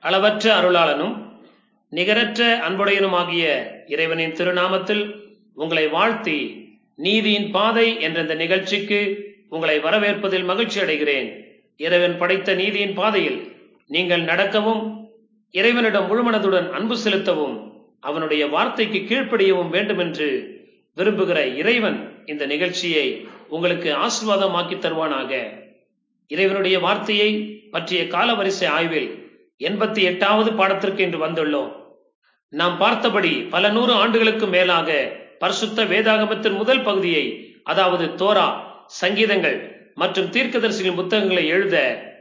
அளவற்ற அருளாளனும் நிகரற்ற அன்புடையனுமாகிய இறைவனின் திருநாமத்தில் உங்களை வாழ்த்தி நீதியின் பாதை என்ற இந்த நிகழ்ச்சிக்கு உங்களை வரவேற்பதில் மகிழ்ச்சி அடைகிறேன் இறைவன் படைத்த நீதியின் பாதையில் நீங்கள் நடக்கவும் இறைவனிடம் முழுமனதுடன் அன்பு செலுத்தவும் அவனுடைய வார்த்தைக்கு கீழ்ப்படியவும் வேண்டும் என்று விரும்புகிற இறைவன் இந்த நிகழ்ச்சியை உங்களுக்கு ஆசிர்வாதமாக்கி தருவானாக இறைவனுடைய வார்த்தையை பற்றிய காலவரிசை ஆய்வில் எண்பத்தி எட்டாவது பாடத்திற்கு இன்று வந்துள்ளோம் நாம் பார்த்தபடி பல நூறு ஆண்டுகளுக்கு மேலாக பரிசுத்த வேதாகமத்தின் முதல் பகுதியை அதாவது தோரா சங்கீதங்கள் மற்றும் தீர்க்கதரிசிகளின் புத்தகங்களை எழுத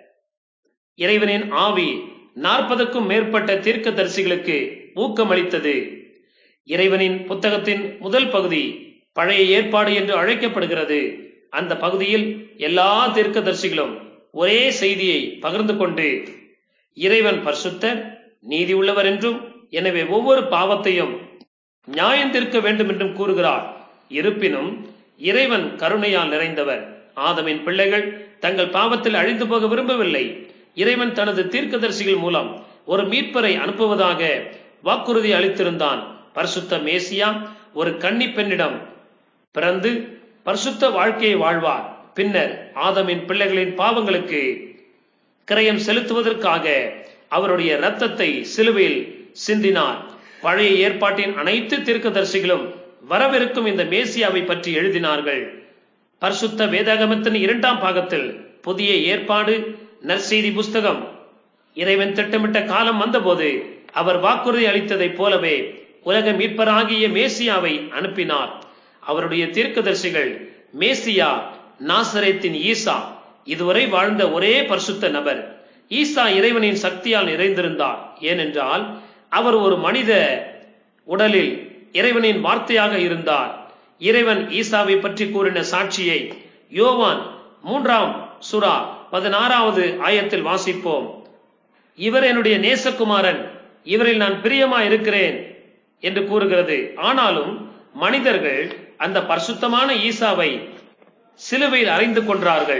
இறைவனின் ஆவி நாற்பதுக்கும் மேற்பட்ட தீர்க்கதரிசிகளுக்கு ஊக்கமளித்தது இறைவனின் புத்தகத்தின் முதல் பகுதி பழைய ஏற்பாடு என்று அழைக்கப்படுகிறது அந்த பகுதியில் எல்லா தீர்க்கதரிசிகளும் ஒரே செய்தியை பகிர்ந்து கொண்டு இறைவன் பரிசுத்தர் நீதி உள்ளவர் என்றும் எனவே ஒவ்வொரு பாவத்தையும் நியாயந்திருக்க வேண்டும் என்றும் கூறுகிறார் இருப்பினும் இறைவன் கருணையால் நிறைந்தவர் ஆதமின் பிள்ளைகள் தங்கள் பாவத்தில் அழிந்து போக விரும்பவில்லை இறைவன் தனது தீர்க்கதரிசிகள் மூலம் ஒரு மீட்பரை அனுப்புவதாக வாக்குறுதி அளித்திருந்தான் பரிசுத்த மேசியா ஒரு கன்னி பெண்ணிடம் பிறந்து பரிசுத்த வாழ்க்கையை வாழ்வார் பின்னர் ஆதமின் பிள்ளைகளின் பாவங்களுக்கு கிரயம் செலுத்துவதற்காக அவருடைய இரத்தத்தை சிலுவையில் சிந்தினார் பழைய ஏற்பாட்டின் அனைத்து தீர்க்கதரிசிகளும் வரவிருக்கும் இந்த மேசியாவை பற்றி எழுதினார்கள் பரிசுத்த வேதாகமத்தின் இரண்டாம் பாகத்தில் புதிய ஏற்பாடு நற்செய்தி புஸ்தகம் இறைவன் திட்டமிட்ட காலம் வந்தபோது அவர் வாக்குறுதி அளித்ததைப் போலவே உலக மீட்பராகிய மேசியாவை அனுப்பினார் அவருடைய தீர்க்கதரிசிகள் மேசியா நாசரேத்தின் ஈசா இதுவரை வாழ்ந்த ஒரே பரிசுத்த நபர் ஈசா இறைவனின் சக்தியால் நிறைந்திருந்தார் ஏனென்றால் அவர் ஒரு மனித உடலில் இறைவனின் வார்த்தையாக இருந்தார் இறைவன் ஈசாவை பற்றி கூறின சாட்சியை யோவான் மூன்றாம் சுறா பதினாறாவது ஆயத்தில் வாசிப்போம் இவர் என்னுடைய நேசகுமாரன் இவரில் நான் பிரியமா இருக்கிறேன் என்று கூறுகிறது ஆனாலும் மனிதர்கள் அந்த பரிசுத்தமான ஈசாவை சிலுவையில் அறிந்து கொன்றார்கள்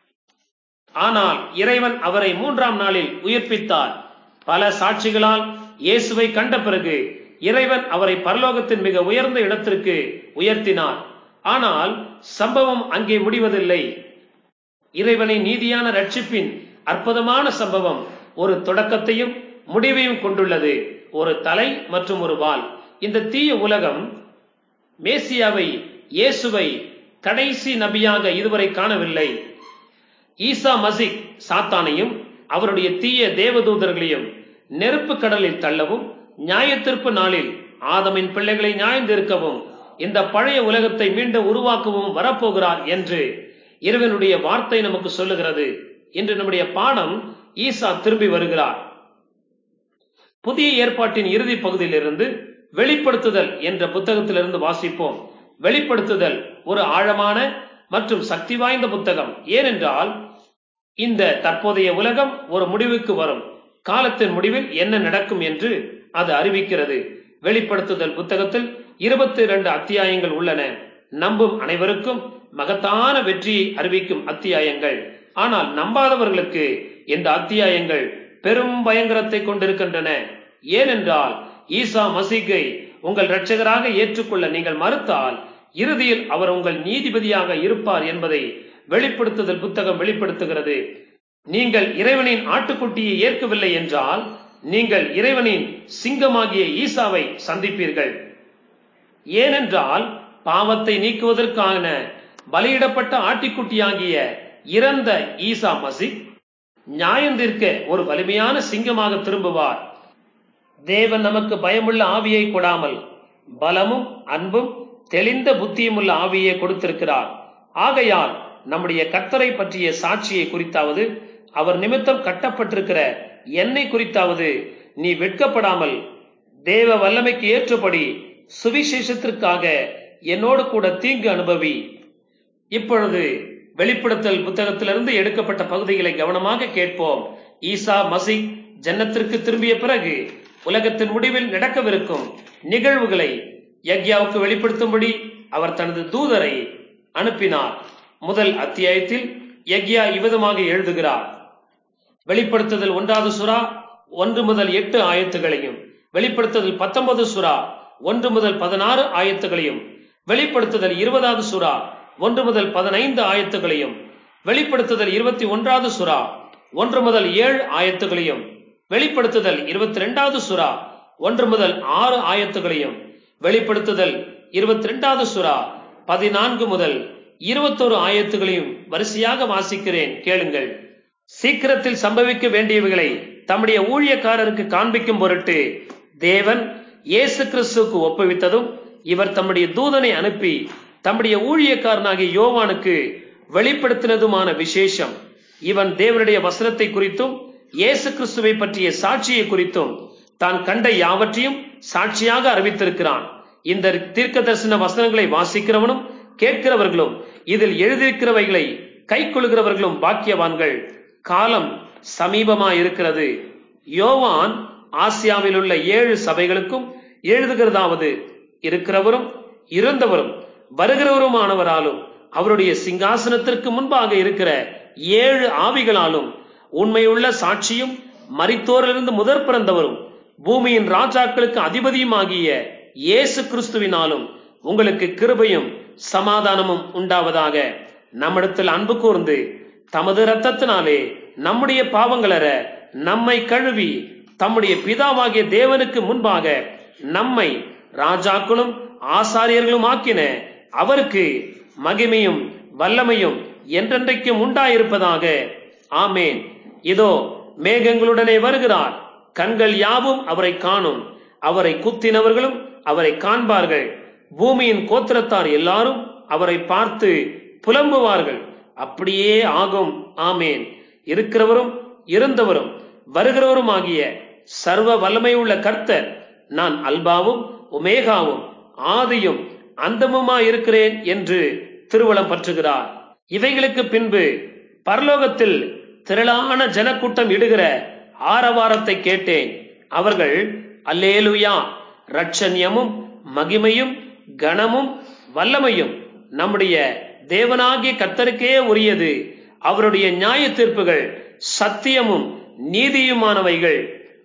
ஆனால் இறைவன் அவரை மூன்றாம் நாளில் உயிர்ப்பித்தார் பல சாட்சிகளால் இயேசுவை கண்ட பிறகு இறைவன் அவரை பரலோகத்தின் மிக உயர்ந்த இடத்திற்கு உயர்த்தினார் ஆனால் சம்பவம் அங்கே முடிவதில்லை இறைவனை நீதியான ரட்சிப்பின் அற்புதமான சம்பவம் ஒரு தொடக்கத்தையும் முடிவையும் கொண்டுள்ளது ஒரு தலை மற்றும் ஒரு வால் இந்த தீய உலகம் மேசியாவை இயேசுவை கடைசி நபியாக இதுவரை காணவில்லை ஈசா மசிக் சாத்தானையும் அவருடைய தீய தேவதூதர்களையும் நெருப்பு கடலில் தள்ளவும் நியாயத்திற்பு நாளில் ஆதமின் பிள்ளைகளை நியாயந்திருக்கவும் இந்த பழைய உலகத்தை மீண்டும் உருவாக்கவும் வரப்போகிறார் என்று இறைவனுடைய வார்த்தை நமக்கு சொல்லுகிறது இன்று நம்முடைய பாடம் ஈசா திரும்பி வருகிறார் புதிய ஏற்பாட்டின் இறுதி பகுதியிலிருந்து வெளிப்படுத்துதல் என்ற புத்தகத்திலிருந்து வாசிப்போம் வெளிப்படுத்துதல் ஒரு ஆழமான மற்றும் சக்தி வாய்ந்த புத்தகம் ஏனென்றால் இந்த தற்போதைய உலகம் ஒரு முடிவுக்கு வரும் காலத்தின் முடிவில் என்ன நடக்கும் என்று அது அறிவிக்கிறது வெளிப்படுத்துதல் புத்தகத்தில் இருபத்தி இரண்டு அத்தியாயங்கள் உள்ளன நம்பும் அனைவருக்கும் மகத்தான வெற்றியை அறிவிக்கும் அத்தியாயங்கள் ஆனால் நம்பாதவர்களுக்கு இந்த அத்தியாயங்கள் பெரும் பயங்கரத்தை கொண்டிருக்கின்றன ஏனென்றால் ஈசா மசீகை உங்கள் இரட்சகராக ஏற்றுக்கொள்ள நீங்கள் மறுத்தால் இறுதியில் அவர் உங்கள் நீதிபதியாக இருப்பார் என்பதை வெளிப்படுத்துதல் புத்தகம் வெளிப்படுத்துகிறது நீங்கள் இறைவனின் ஆட்டுக்குட்டியை ஏற்கவில்லை என்றால் நீங்கள் இறைவனின் சிங்கமாகிய ஈசாவை சந்திப்பீர்கள் ஏனென்றால் பாவத்தை நீக்குவதற்கான பலியிடப்பட்ட ஆட்டிக்குட்டியாகிய இறந்த ஈசா மசி நியாயந்திருக்க ஒரு வலிமையான சிங்கமாக திரும்புவார் தேவன் நமக்கு பயமுள்ள ஆவியை கொடாமல் பலமும் அன்பும் தெளிந்த புத்தியும் உள்ள ஆவியை கொடுத்திருக்கிறார் ஆகையால் நம்முடைய கர்த்தரை பற்றிய சாட்சியை குறித்தாவது அவர் நிமித்தம் கட்டப்பட்டிருக்கிற என்னை குறித்தாவது நீ வெட்கப்படாமல் தேவ வல்லமைக்கு ஏற்றபடி சுவிசேஷத்திற்காக என்னோடு கூட தீங்கு அனுபவி இப்பொழுது வெளிப்படுத்தல் புத்தகத்திலிருந்து எடுக்கப்பட்ட பகுதிகளை கவனமாக கேட்போம் ஈசா மசிக் ஜன்னத்திற்கு திரும்பிய பிறகு உலகத்தின் முடிவில் நடக்கவிருக்கும் நிகழ்வுகளை யக்யாவுக்கு வெளிப்படுத்தும்படி அவர் தனது தூதரை அனுப்பினார் முதல் அத்தியாயத்தில் யக்யா இவ்விதமாக எழுதுகிறார் வெளிப்படுத்துதல் ஒன்றாவது சுறா ஒன்று முதல் எட்டு ஆயத்துகளையும் வெளிப்படுத்துதல் பத்தொன்பது சுறா ஒன்று முதல் பதினாறு ஆயத்துகளையும் வெளிப்படுத்துதல் இருபதாவது சுறா ஒன்று முதல் பதினைந்து ஆயத்துகளையும் வெளிப்படுத்துதல் இருபத்தி ஒன்றாவது சுறா ஒன்று முதல் ஏழு ஆயத்துகளையும் வெளிப்படுத்துதல் இருபத்தி ரெண்டாவது சுறா ஒன்று முதல் ஆறு ஆயத்துகளையும் வெளிப்படுத்துதல் இருபத்தி ரெண்டாவது சுறா பதினான்கு முதல் இருபத்தோரு ஆயத்துகளையும் வரிசையாக வாசிக்கிறேன் கேளுங்கள் சீக்கிரத்தில் சம்பவிக்க வேண்டியவைகளை தம்முடைய ஊழியக்காரருக்கு காண்பிக்கும் பொருட்டு தேவன் இயேசு கிறிஸ்துவுக்கு ஒப்புவித்ததும் இவர் தம்முடைய தூதனை அனுப்பி தம்முடைய ஊழியக்காரனாகிய யோவானுக்கு வெளிப்படுத்தினதுமான விசேஷம் இவன் தேவனுடைய வசனத்தை குறித்தும் இயேசு கிறிஸ்துவை பற்றிய சாட்சியை குறித்தும் தான் கண்ட யாவற்றையும் சாட்சியாக அறிவித்திருக்கிறான் இந்த தீர்க்க தரிசன வசனங்களை வாசிக்கிறவனும் கேட்கிறவர்களும் இதில் எழுதியிருக்கிறவைகளை கை கொள்கிறவர்களும் பாக்கியவான்கள் காலம் சமீபமா இருக்கிறது யோவான் ஆசியாவில் உள்ள ஏழு சபைகளுக்கும் எழுதுகிறதாவது இருக்கிறவரும் இருந்தவரும் வருகிறவருமானவராலும் அவருடைய சிங்காசனத்திற்கு முன்பாக இருக்கிற ஏழு ஆவிகளாலும் உண்மையுள்ள சாட்சியும் மரித்தோரிலிருந்து முதற் பிறந்தவரும் பூமியின் ராஜாக்களுக்கு அதிபதியுமாகிய இயேசு கிறிஸ்துவினாலும் உங்களுக்கு கிருபையும் சமாதானமும் உண்டாவதாக நம்மிடத்தில் அன்பு கூர்ந்து தமது இரத்தத்தினாலே நம்முடைய பாவங்களற நம்மை கழுவி தம்முடைய பிதாவாகிய தேவனுக்கு முன்பாக நம்மை ராஜாக்களும் ஆசாரியர்களும் ஆக்கின அவருக்கு மகிமையும் வல்லமையும் என்றென்றைக்கும் உண்டாயிருப்பதாக ஆமேன் இதோ மேகங்களுடனே வருகிறார் கண்கள் யாவும் அவரை காணும் அவரை குத்தினவர்களும் அவரை காண்பார்கள் பூமியின் கோத்திரத்தார் எல்லாரும் அவரை பார்த்து புலம்புவார்கள் அப்படியே ஆகும் ஆமேன் இருக்கிறவரும் இருந்தவரும் வருகிறவரும் ஆகிய சர்வ வல்லமை உள்ள கர்த்தர் நான் அல்பாவும் உமேகாவும் ஆதியும் அந்தமுமா இருக்கிறேன் என்று திருவளம் பற்றுகிறார் இவைகளுக்கு பின்பு பரலோகத்தில் திரளான ஜனக்கூட்டம் இடுகிற ஆரவாரத்தை கேட்டேன் அவர்கள் அல்லேலுயா ரட்சண்யமும் மகிமையும் கனமும் வல்லமையும் நம்முடைய தேவனாகிய கத்தருக்கே உரியது அவருடைய நியாய தீர்ப்புகள் சத்தியமும் நீதியுமானவைகள்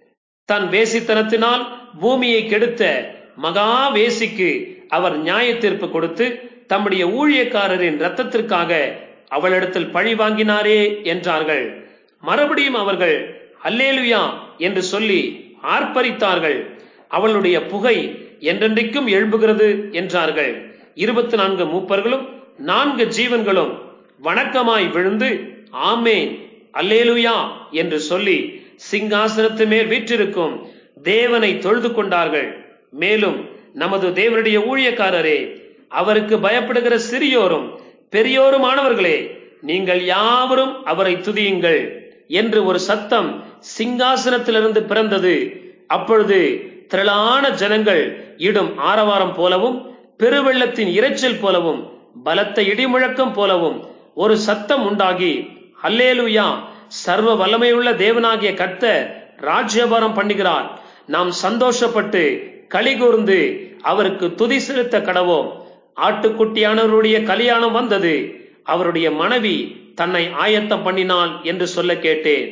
தன் வேசித்தனத்தினால் பூமியை கெடுத்த மகா வேசிக்கு அவர் நியாய தீர்ப்பு கொடுத்து தம்முடைய ஊழியக்காரரின் ரத்தத்திற்காக அவளிடத்தில் பழி வாங்கினாரே என்றார்கள் மறுபடியும் அவர்கள் அல்லேலுயா என்று சொல்லி ஆர்ப்பரித்தார்கள் அவளுடைய புகை என்றென்றைக்கும் எழும்புகிறது என்றார்கள் இருபத்தி நான்கு மூப்பர்களும் நான்கு ஜீவன்களும் வணக்கமாய் விழுந்து ஆமேன் அல்லேலுயா என்று சொல்லி சிங்காசனத்து மேல் வீற்றிருக்கும் தேவனை தொழுது கொண்டார்கள் மேலும் நமது தேவனுடைய ஊழியக்காரரே அவருக்கு பயப்படுகிற சிறியோரும் பெரியோருமானவர்களே நீங்கள் யாவரும் அவரை துதியுங்கள் என்று ஒரு சத்தம் சிங்காசனத்திலிருந்து பிறந்தது அப்பொழுது திரளான ஜனங்கள் இடும் ஆரவாரம் போலவும் பெருவெள்ளத்தின் இரைச்சல் போலவும் பலத்த இடிமுழக்கம் போலவும் ஒரு சத்தம் உண்டாகி அல்லேலுயா சர்வ வல்லமையுள்ள தேவனாகிய கர்த்த ராஜ்யபாரம் பண்ணுகிறார் நாம் சந்தோஷப்பட்டு களிகூர்ந்து அவருக்கு துதி செலுத்த கடவோம் ஆட்டுக்குட்டியானவருடைய கல்யாணம் வந்தது அவருடைய மனைவி தன்னை ஆயத்தம் பண்ணினாள் என்று சொல்ல கேட்டேன்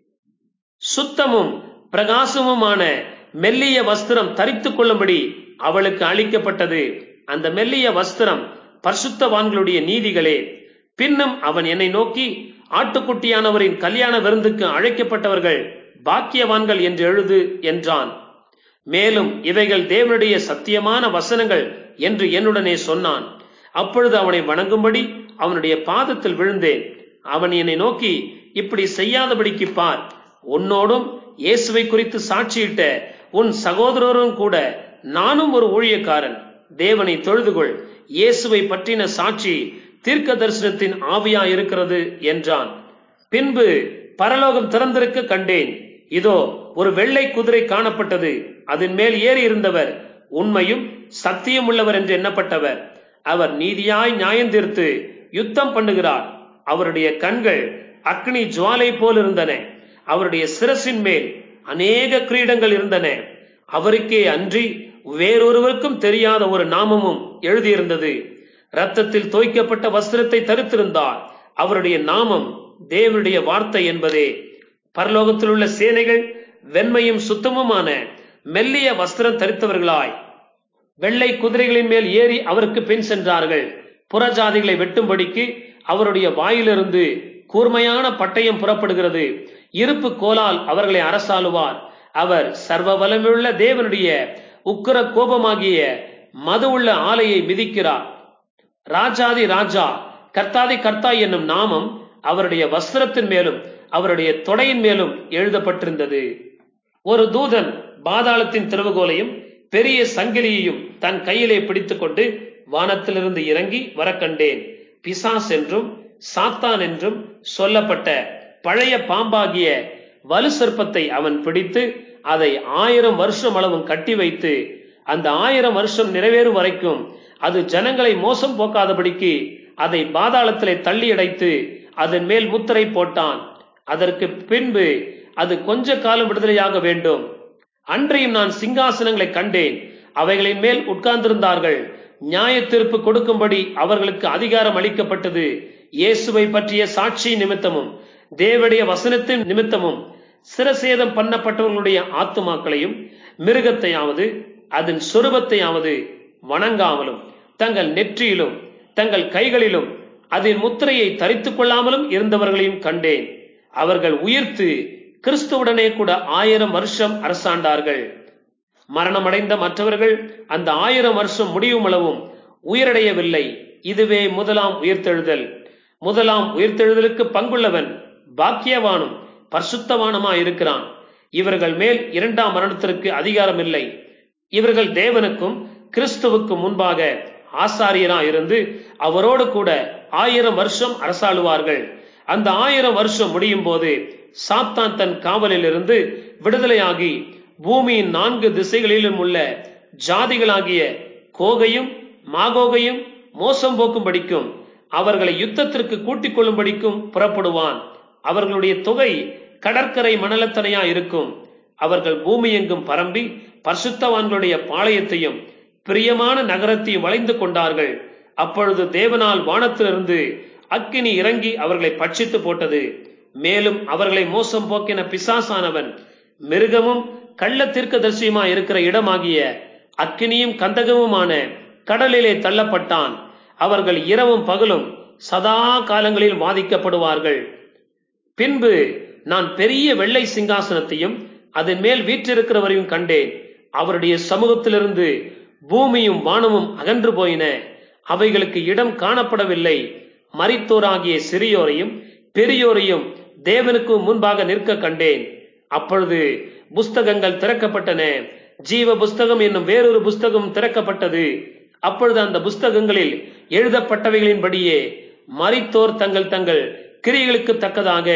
சுத்தமும் பிரகாசமுமான மெல்லிய வஸ்திரம் தரித்துக் கொள்ளும்படி அவளுக்கு அளிக்கப்பட்டது அந்த மெல்லிய வஸ்திரம் பரிசுத்தவான்களுடைய நீதிகளே பின்னும் அவன் என்னை நோக்கி ஆட்டுக்குட்டியானவரின் கல்யாண விருந்துக்கு அழைக்கப்பட்டவர்கள் பாக்கியவான்கள் என்று எழுது என்றான் மேலும் இவைகள் தேவனுடைய சத்தியமான வசனங்கள் என்று என்னுடனே சொன்னான் அப்பொழுது அவனை வணங்கும்படி அவனுடைய பாதத்தில் விழுந்தேன் அவன் என்னை நோக்கி இப்படி செய்யாதபடிக்கு பார் உன்னோடும் இயேசுவை குறித்து சாட்சியிட்ட உன் சகோதரரும் கூட நானும் ஒரு ஊழியக்காரன் தேவனை தொழுதுகொள் இயேசுவை பற்றின சாட்சி தீர்க்க தரிசனத்தின் ஆவியா இருக்கிறது என்றான் பின்பு பரலோகம் திறந்திருக்க கண்டேன் இதோ ஒரு வெள்ளை குதிரை காணப்பட்டது அதன் மேல் ஏறி இருந்தவர் உண்மையும் சத்தியம் உள்ளவர் என்று எண்ணப்பட்டவர் அவர் நீதியாய் நியாயம் தீர்த்து யுத்தம் பண்ணுகிறார் அவருடைய கண்கள் அக்னி ஜுவாலை போல் இருந்தன அவருடைய சிரசின் மேல் அநேக கிரீடங்கள் இருந்தன அவருக்கே அன்றி வேறொருவருக்கும் தெரியாத ஒரு நாமமும் எழுதியிருந்தது ரத்தத்தில் தோய்க்கப்பட்ட வஸ்திரத்தை தரித்திருந்தார் அவருடைய நாமம் தேவனுடைய வார்த்தை என்பதே பரலோகத்தில் உள்ள சேனைகள் வெண்மையும் சுத்தமுமான மெல்லிய வஸ்திரம் தரித்தவர்களாய் வெள்ளை குதிரைகளின் மேல் ஏறி அவருக்கு பின் சென்றார்கள் புறஜாதிகளை வெட்டும்படிக்கு அவருடைய வாயிலிருந்து கூர்மையான பட்டயம் புறப்படுகிறது இருப்பு கோலால் அவர்களை அரசாளுவார் அவர் சர்வ வல்லமையுள்ள தேவனுடைய உக்கிர கோபமாகிய மது உள்ள ஆலையை மிதிக்கிறார் ராஜாதி ராஜா கர்த்தாதி கர்த்தா என்னும் நாமம் அவருடைய வஸ்திரத்தின் மேலும் அவருடைய தொடையின் மேலும் எழுதப்பட்டிருந்தது ஒரு தூதன் பாதாளத்தின் திறவுகோலையும் பெரிய சங்கிலியையும் தன் கையிலே பிடித்துக்கொண்டு வானத்திலிருந்து இறங்கி வர கண்டேன் பிசாஸ் என்றும் சாத்தான் என்றும் சொல்லப்பட்ட பழைய பாம்பாகிய வலு சர்ப்பத்தை அவன் பிடித்து அதை ஆயிரம் வருஷம் அளவும் கட்டி வைத்து அந்த ஆயிரம் வருஷம் நிறைவேறும் வரைக்கும் அது ஜனங்களை மோசம் போக்காதபடிக்கு அதை பாதாளத்திலே தள்ளி அடைத்து அதன் மேல் முத்திரை போட்டான் அதற்கு பின்பு அது கொஞ்ச காலம் விடுதலையாக வேண்டும் அன்றையும் நான் சிங்காசனங்களை கண்டேன் அவைகளின் மேல் உட்கார்ந்திருந்தார்கள் நியாய தீர்ப்பு கொடுக்கும்படி அவர்களுக்கு அதிகாரம் அளிக்கப்பட்டது இயேசுவை பற்றிய சாட்சி நிமித்தமும் தேவடைய வசனத்தின் நிமித்தமும் சிரசேதம் பண்ணப்பட்டவர்களுடைய ஆத்துமாக்களையும் மிருகத்தையாவது அதன் சொருபத்தையாவது வணங்காமலும் தங்கள் நெற்றியிலும் தங்கள் கைகளிலும் அதன் முத்திரையை தரித்துக் கொள்ளாமலும் இருந்தவர்களையும் கண்டேன் அவர்கள் உயிர்த்து கிறிஸ்துவுடனே கூட ஆயிரம் வருஷம் அரசாண்டார்கள் மரணமடைந்த மற்றவர்கள் அந்த ஆயிரம் வருஷம் முடியும் அளவும் உயிரடையவில்லை இதுவே முதலாம் உயிர்த்தெழுதல் முதலாம் உயிர்த்தெழுதலுக்கு பங்குள்ளவன் பாக்கியவானும் பரிசுத்தவானுமா இருக்கிறான் இவர்கள் மேல் இரண்டாம் மரணத்திற்கு அதிகாரம் இல்லை இவர்கள் தேவனுக்கும் கிறிஸ்துவுக்கும் முன்பாக ஆசாரியரா இருந்து அவரோடு கூட ஆயிரம் வருஷம் அரசாளுவார்கள் அந்த ஆயிரம் வருஷம் முடியும் போது சாத்தான் தன் காவலில் இருந்து விடுதலையாகி பூமியின் நான்கு திசைகளிலும் உள்ள ஜாதிகளாகிய கோகையும் மாகோகையும் மோசம் போக்கும்படிக்கும் அவர்களை யுத்தத்திற்கு கூட்டிக் கொள்ளும்படிக்கும் புறப்படுவான் அவர்களுடைய தொகை கடற்கரை மணலத்தனையா இருக்கும் அவர்கள் பூமி எங்கும் பரம்பி பரிசுத்தவான்களுடைய பாளையத்தையும் பிரியமான நகரத்தையும் வளைந்து கொண்டார்கள் அப்பொழுது தேவனால் வானத்திலிருந்து அக்கினி இறங்கி அவர்களை பட்சித்து போட்டது மேலும் அவர்களை மோசம் போக்கின பிசாசானவன் மிருகமும் கள்ள தீர்க்கதரிசியுமா இருக்கிற இடமாகிய அக்கினியும் கந்தகமுமான கடலிலே தள்ளப்பட்டான் அவர்கள் இரவும் பகலும் சதா காலங்களில் வாதிக்கப்படுவார்கள் பின்பு நான் பெரிய வெள்ளை சிங்காசனத்தையும் அதன் மேல் வீற்றிருக்கிறவரையும் கண்டேன் அவருடைய சமூகத்திலிருந்து பூமியும் வானமும் அகன்று போயின அவைகளுக்கு இடம் காணப்படவில்லை மரித்தோராகிய சிறியோரையும் பெரியோரையும் தேவனுக்கு முன்பாக நிற்க கண்டேன் அப்பொழுது புஸ்தகங்கள் திறக்கப்பட்டன ஜீவ புஸ்தகம் என்னும் வேறொரு புஸ்தகம் திறக்கப்பட்டது அப்பொழுது அந்த புஸ்தகங்களில் எழுதப்பட்டவைகளின்படியே மரித்தோர் தங்கள் தங்கள் கிரிகளுக்கு தக்கதாக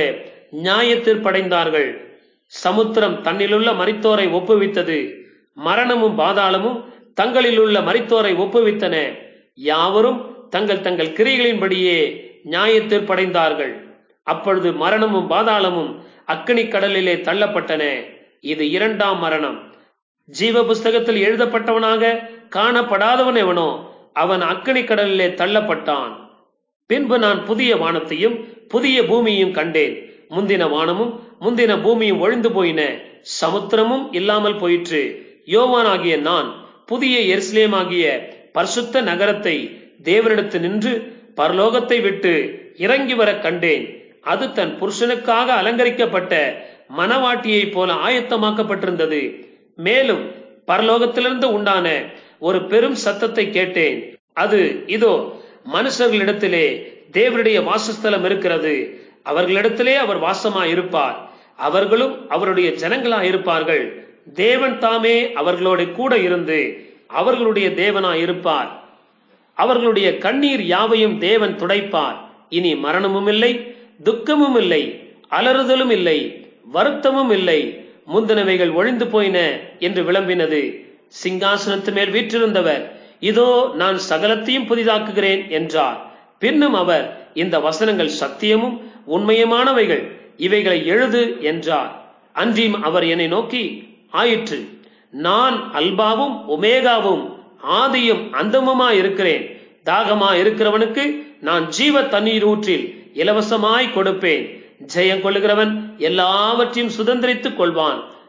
நியாயத்தீர்ப்படைந்தார்கள் சமுத்திரம் தன்னிலுள்ள மரித்தோரை ஒப்புவித்தது மரணமும் பாதாளமும் தங்களிலுள்ள மரித்தோரை ஒப்புவித்தன யாவரும் தங்கள் தங்கள் கிரிகளின்படியே நியாயத்தீர்ப்படைந்தார்கள் அப்பொழுது மரணமும் பாதாளமும் அக்கினி கடலிலே தள்ளப்பட்டன இது இரண்டாம் மரணம் ஜீவ புஸ்தகத்தில் எழுதப்பட்டவனாக காணப்படாதவன் எவனோ அவன் அக்கினி கடலிலே தள்ளப்பட்டான் பின்பு நான் புதிய வானத்தையும் புதிய பூமியையும் கண்டேன் முந்தின வானமும் முந்தின பூமியும் ஒழிந்து போயின சமுத்திரமும் இல்லாமல் போயிற்று யோவானாகிய நான் புதிய எருசலேமாகிய பரிசுத்த நகரத்தை தேவனிடத்து நின்று பரலோகத்தை விட்டு இறங்கி வர கண்டேன் அது தன் புருஷனுக்காக அலங்கரிக்கப்பட்ட மனவாட்டியைப் போல ஆயத்தமாக்கப்பட்டிருந்தது மேலும் பரலோகத்திலிருந்து உண்டான ஒரு பெரும் சத்தத்தை கேட்டேன் அது இதோ மனுஷர்களிடத்திலே தேவனுடைய வாசஸ்தலம் இருக்கிறது அவர்களிடத்திலே அவர் வாசமா இருப்பார் அவர்களும் அவருடைய ஜனங்களா இருப்பார்கள் தேவன் தாமே அவர்களோட கூட இருந்து அவர்களுடைய தேவனா இருப்பார் அவர்களுடைய கண்ணீர் யாவையும் தேவன் துடைப்பார் இனி மரணமும் இல்லை துக்கமும் இல்லை அலறுதலும் இல்லை வருத்தமும் இல்லை முந்தினவைகள் ஒழிந்து போயின என்று விளம்பினது சிங்காசனத்து மேல் வீற்றிருந்தவர் இதோ நான் சகலத்தையும் புதிதாக்குகிறேன் என்றார் பின்னும் அவர் இந்த வசனங்கள் சத்தியமும் உண்மையுமானவைகள் இவைகளை எழுது என்றார் அன்றியும் அவர் என்னை நோக்கி ஆயிற்று நான் அல்பாவும் ஒமேகாவும் ஆதியும் அந்தமுமா இருக்கிறேன் தாகமா இருக்கிறவனுக்கு நான் ஜீவ தண்ணீர் ஊற்றில் இலவசமாய் கொடுப்பேன் ஜெயம் கொள்ளுகிறவன் எல்லாவற்றையும் சுதந்திரித்துக் கொள்வான்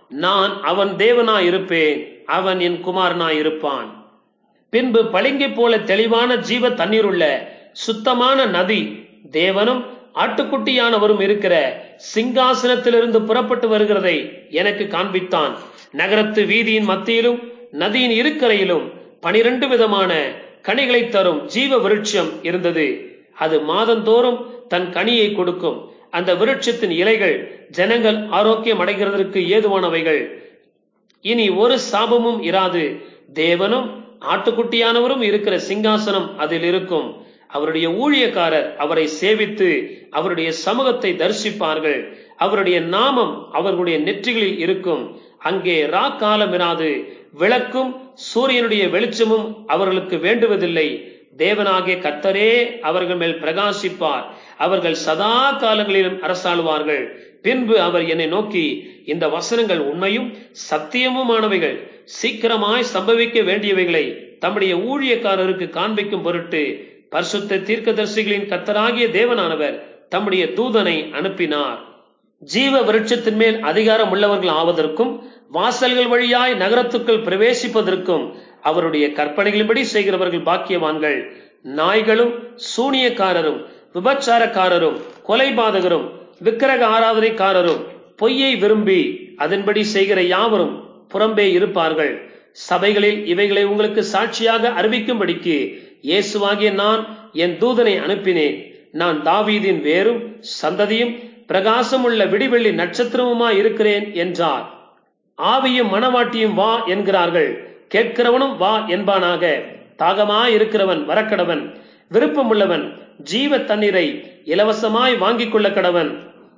நான் அவன் தேவனாய் இருப்பேன் அவன் என் குமாரனாய் இருப்பான் பின்பு பளிங்கை போல தெளிவான ஜீவ தண்ணீருள்ள சுத்தமான நதி தேவனும் ஆட்டுக்குட்டியானவரும் இருக்கிற சிங்காசனத்திலிருந்து புறப்பட்டு வருகிறதை எனக்கு காண்பித்தான் நகரத்து வீதியின் மத்தியிலும் நதியின் இருக்கரையிலும் பனிரெண்டு விதமான கனிகளை தரும் ஜீவ விருட்சம் இருந்தது அது மாதந்தோறும் தன் கனியை கொடுக்கும் அந்த விருட்சத்தின் இலைகள் ஜனங்கள் ஆரோக்கியம் அடைகிறதற்கு ஏதுவானவைகள் இனி ஒரு சாபமும் இராது தேவனும் ஆட்டுக்குட்டியானவரும் இருக்கிற சிங்காசனம் அதில் இருக்கும் அவருடைய ஊழியக்காரர் அவரை சேவித்து அவருடைய சமூகத்தை தரிசிப்பார்கள் அவருடைய நாமம் அவர்களுடைய நெற்றிகளில் இருக்கும் அங்கே ரா காலம் இராது விளக்கும் சூரியனுடைய வெளிச்சமும் அவர்களுக்கு வேண்டுவதில்லை தேவனாகிய கர்த்தரே அவர்கள் மேல் பிரகாசிப்பார் அவர்கள் சதா காலங்களிலும் அரசாளுவார்கள் பின்பு அவர் என்னை நோக்கி இந்த வசனங்கள் உண்மையும் சத்தியமுமானவைகள் சீக்கிரமாய் சம்பவிக்க வேண்டியவைகளை தம்முடைய ஊழியக்காரருக்கு காண்பிக்கும் பொருட்டு பரிசுத்த தீர்க்கதரிசிகளின் கத்தராகிய தேவனானவர் தம்முடைய தூதனை அனுப்பினார் ஜீவ விருட்சத்தின் மேல் அதிகாரம் உள்ளவர்கள் ஆவதற்கும் வாசல்கள் வழியாய் நகரத்துக்குள் பிரவேசிப்பதற்கும் அவருடைய கற்பனைகளின்படி செய்கிறவர்கள் பாக்கியவான்கள் நாய்களும் சூனியக்காரரும் விபச்சாரக்காரரும் கொலைபாதகரும் விக்கிரக ஆராதனைக்காரரும் பொய்யை விரும்பி அதன்படி செய்கிற யாவரும் புறம்பே இருப்பார்கள் சபைகளில் இவைகளை உங்களுக்கு சாட்சியாக அறிவிக்கும்படிக்கு இயேசுவாகிய நான் என் தூதனை அனுப்பினேன் நான் தாவீதின் வேரும் சந்ததியும் பிரகாசமுள்ள விடிவெள்ளி நட்சத்திரமுமாய் இருக்கிறேன் என்றார் ஆவியும் மனவாட்டியும் வா என்கிறார்கள் கேட்கிறவனும் வா என்பானாக தாகமாய் இருக்கிறவன் வரக்கடவன் விருப்பமுள்ளவன் ஜீவ தண்ணீரை இலவசமாய் வாங்கிக் கொள்ள கடவன்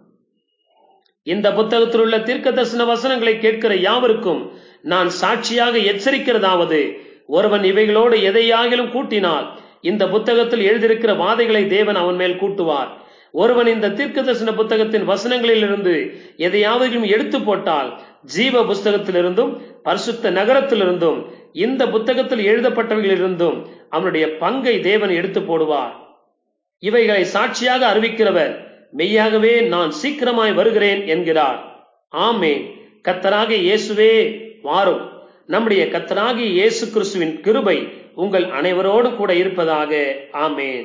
இந்த புத்தகத்தில் உள்ள தீர்க்க தரிசன வசனங்களை கேட்கிற யாவருக்கும் நான் சாட்சியாக எச்சரிக்கிறதாவது ஒருவன் இவைகளோடு எதையாகிலும் கூட்டினால் இந்த புத்தகத்தில் எழுதியிருக்கிற வாதைகளை தேவன் அவன் மேல் கூட்டுவார் ஒருவன் இந்த தீர்க்க தரிசன புத்தகத்தின் வசனங்களிலிருந்து எதையாவது எடுத்து போட்டால் ஜீவ புஸ்தகத்திலிருந்தும் பரிசுத்த நகரத்திலிருந்தும் இந்த புத்தகத்தில் எழுதப்பட்டவைகளிலிருந்தும் அவனுடைய பங்கை தேவன் எடுத்து போடுவார் இவைகளை சாட்சியாக அறிவிக்கிறவர் மெய்யாகவே நான் சீக்கிரமாய் வருகிறேன் என்கிறார் ஆமே கத்தராக இயேசுவே வாரும் நம்முடைய கத்தராகிய இயேசு கிறிஸ்துவின் கிருபை உங்கள் அனைவரோடு கூட இருப்பதாக ஆமேன்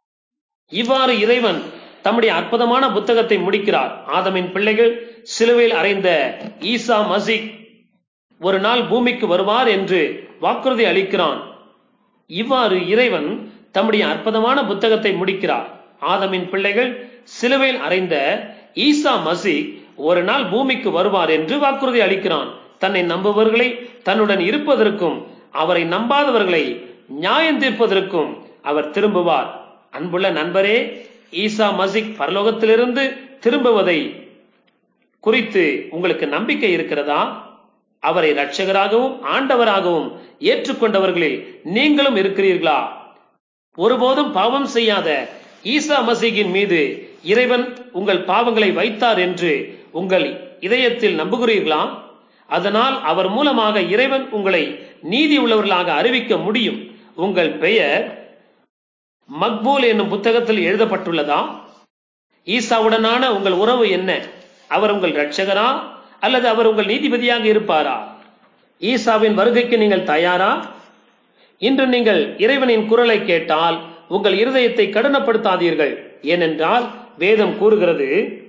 இவ்வாறு இறைவன் தம்முடைய அற்புதமான புத்தகத்தை முடிக்கிறார் ஆதமின் பிள்ளைகள் சிலுவையில் அறைந்த ஈசா மசிக் ஒரு நாள் பூமிக்கு வருவார் என்று வாக்குறுதி அளிக்கிறான் இவ்வாறு இறைவன் தம்முடைய அற்புதமான புத்தகத்தை முடிக்கிறார் ஆதமின் பிள்ளைகள் சிலுவையில் அறைந்த ஈசா மசி ஒரு நாள் பூமிக்கு வருவார் என்று வாக்குறுதி அளிக்கிறான் தன்னை நம்புபவர்களை தன்னுடன் இருப்பதற்கும் அவரை நம்பாதவர்களை நியாயம் தீர்ப்பதற்கும் அவர் திரும்புவார் அன்புள்ள நண்பரே ஈசா மசிக் பரலோகத்திலிருந்து திரும்புவதை குறித்து உங்களுக்கு நம்பிக்கை இருக்கிறதா அவரை இரட்சகராகவும் ஆண்டவராகவும் ஏற்றுக்கொண்டவர்களில் நீங்களும் இருக்கிறீர்களா ஒருபோதும் பாவம் செய்யாத ஈசா மசீகின் மீது இறைவன் உங்கள் பாவங்களை வைத்தார் என்று உங்கள் இதயத்தில் நம்புகிறீர்களா அதனால் அவர் மூலமாக இறைவன் உங்களை நீதி உள்ளவர்களாக அறிவிக்க முடியும் உங்கள் பெயர் மக்பூல் என்னும் புத்தகத்தில் எழுதப்பட்டுள்ளதா ஈசாவுடனான உங்கள் உறவு என்ன அவர் உங்கள் இரட்சகரா அல்லது அவர் உங்கள் நீதிபதியாக இருப்பாரா ஈசாவின் வருகைக்கு நீங்கள் தயாரா இன்று நீங்கள் இறைவனின் குரலை கேட்டால் உங்கள் இருதயத்தை கடினப்படுத்தாதீர்கள் ஏனென்றால் வேதம் கூறுகிறது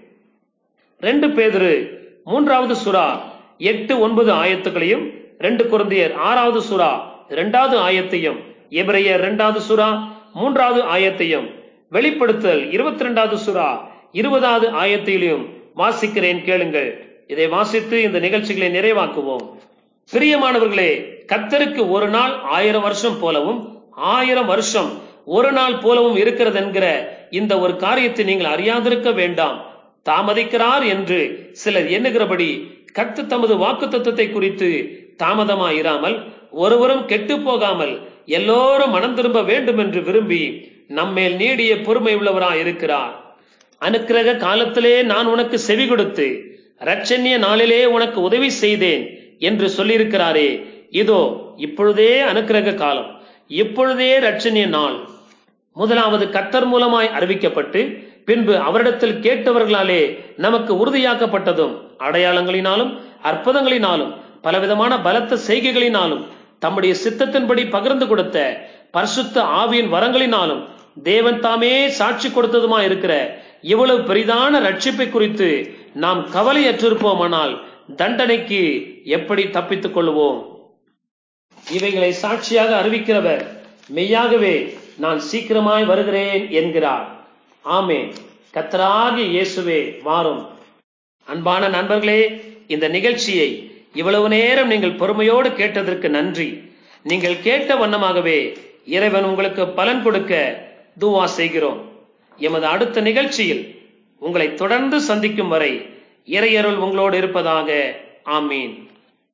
ரெண்டு பேதரு மூன்றாவது சுறா எட்டு ஒன்பது ஆயத்துக்களையும் ரெண்டு குழந்தையர் ஆறாவது சுறா இரண்டாவது ஆயத்தையும் எபிரையர் இரண்டாவது சுறா மூன்றாவது ஆயத்தையும் வெளிப்படுத்தல் இருபத்தி ரெண்டாவது சுறா இருபதாவது ஆயத்திலையும் வாசிக்கிறேன் கேளுங்கள் இதை வாசித்து இந்த நிகழ்ச்சிகளை நிறைவாக்குவோம் பிரியமானவர்களே கத்தருக்கு ஒரு நாள் ஆயிரம் வருஷம் போலவும் ஆயிரம் வருஷம் ஒரு நாள் போலவும் இருக்கிறது என்கிற இந்த ஒரு காரியத்தை நீங்கள் அறியாதிருக்க வேண்டாம் தாமதிக்கிறார் என்று சிலர் எண்ணுகிறபடி கத்து தமது வாக்கு தத்துவத்தை குறித்து தாமதமாயிராமல் ஒருவரும் கெட்டு போகாமல் எல்லோரும் மனம் திரும்ப வேண்டும் என்று விரும்பி நம்மேல் நீடிய பொறுமை உள்ளவராய் இருக்கிறார் அனுக்கிரக காலத்திலே நான் உனக்கு செவி கொடுத்து ரட்சண்ய நாளிலே உனக்கு உதவி செய்தேன் என்று சொல்லியிருக்கிறாரே இதோ இப்பொழுதே அனுக்கிரக காலம் இப்பொழுதே ரட்சண்ய நாள் முதலாவது கத்தர் மூலமாய் அறிவிக்கப்பட்டு பின்பு அவரிடத்தில் கேட்டவர்களாலே நமக்கு உறுதியாக்கப்பட்டதும் அடையாளங்களினாலும் அற்புதங்களினாலும் பலவிதமான பலத்த செய்கைகளினாலும் தம்முடைய சித்தத்தின்படி பகிர்ந்து கொடுத்த பரிசுத்த ஆவியின் வரங்களினாலும் தேவன் தாமே சாட்சி கொடுத்ததுமா இருக்கிற இவ்வளவு பெரிதான ரட்சிப்பை குறித்து நாம் கவலையற்றிருப்போமானால் தண்டனைக்கு எப்படி தப்பித்துக் கொள்வோம் இவைகளை சாட்சியாக அறிவிக்கிறவர் மெய்யாகவே நான் சீக்கிரமாய் வருகிறேன் என்கிறார் ஆமே கத்தராகி இயேசுவே மாறும் அன்பான நண்பர்களே இந்த நிகழ்ச்சியை இவ்வளவு நேரம் நீங்கள் பொறுமையோடு கேட்டதற்கு நன்றி நீங்கள் கேட்ட வண்ணமாகவே இறைவன் உங்களுக்கு பலன் கொடுக்க துவா செய்கிறோம் எமது அடுத்த நிகழ்ச்சியில் உங்களை தொடர்ந்து சந்திக்கும் வரை இறையருள் உங்களோடு இருப்பதாக ஆமீன்